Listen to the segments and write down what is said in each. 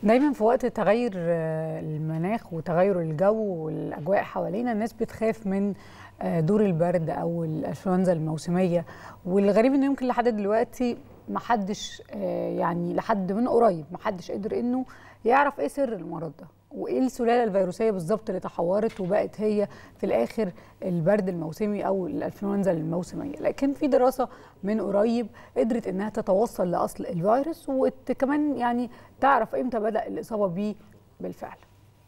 دايما في وقت تغير آه، المناخ وتغير الجو والاجواء حوالينا الناس بتخاف من آه، دور البرد او الانفلونزا الموسميه والغريب انه يمكن لحد دلوقتي ما حدش آه، يعني لحد من قريب ما حدش قدر انه يعرف ايه سر المرض ده وايه السلاله الفيروسيه بالظبط اللي تحورت وبقت هي في الاخر البرد الموسمي او الانفلونزا الموسميه لكن في دراسه من قريب قدرت انها تتوصل لاصل الفيروس وكمان يعني تعرف امتى بدا الاصابه بيه بالفعل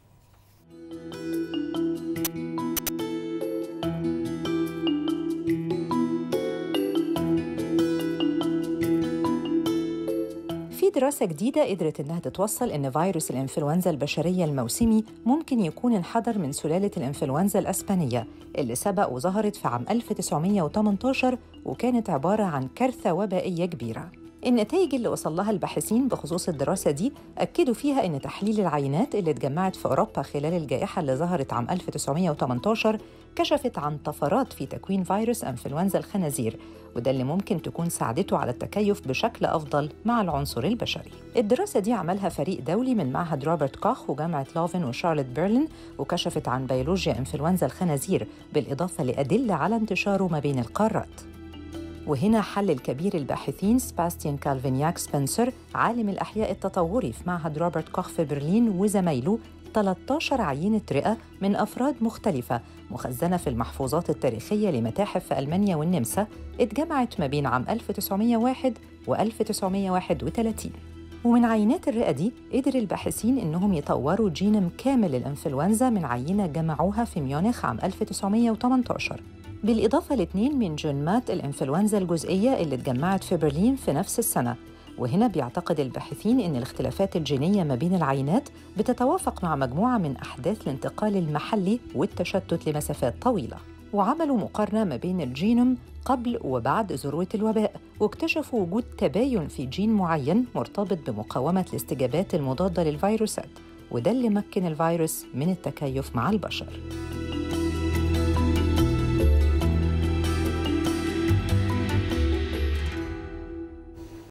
في دراسة جديدة قدرت إنها تتوصل إن فيروس الإنفلونزا البشرية الموسمي ممكن يكون انحدر من سلالة الإنفلونزا الأسبانية اللي سبق وظهرت في عام 1918 وكانت عبارة عن كارثة وبائية كبيرة. النتائج اللي وصل لها الباحثين بخصوص الدراسة دي أكدوا فيها إن تحليل العينات اللي اتجمعت في أوروبا خلال الجائحة اللي ظهرت عام 1918 كشفت عن طفرات في تكوين فيروس أنفلونزا الخنازير وده اللي ممكن تكون ساعدته على التكيف بشكل أفضل مع العنصر البشري الدراسة دي عملها فريق دولي من معهد روبرت كوخ وجامعة لوفن وشارلوت برلين وكشفت عن بيولوجيا إنفلونزا الخنازير بالإضافة لأدلة على انتشاره ما بين القارات وهنا حلل كبير الباحثين سباستيان كالفينياك سبنسر عالم الأحياء التطوري في معهد روبرت كوخ في برلين وزمايله 13 عينة رئة من أفراد مختلفة مخزنة في المحفوظات التاريخية لمتاحف في ألمانيا والنمسا اتجمعت ما بين عام 1901 و 1931 ومن عينات الرئة دي قدر الباحثين إنهم يطوروا جينم كامل للإنفلونزا من عينة جمعوها في ميونخ عام 1918 بالإضافة لاثنين من جينات الإنفلونزا الجزئية اللي اتجمعت في برلين في نفس السنة وهنا بيعتقد الباحثين ان الاختلافات الجينيه ما بين العينات بتتوافق مع مجموعه من احداث الانتقال المحلي والتشتت لمسافات طويله وعملوا مقارنه ما بين الجينوم قبل وبعد ذروه الوباء واكتشفوا وجود تباين في جين معين مرتبط بمقاومه الاستجابات المضاده للفيروسات وده اللي مكن الفيروس من التكيف مع البشر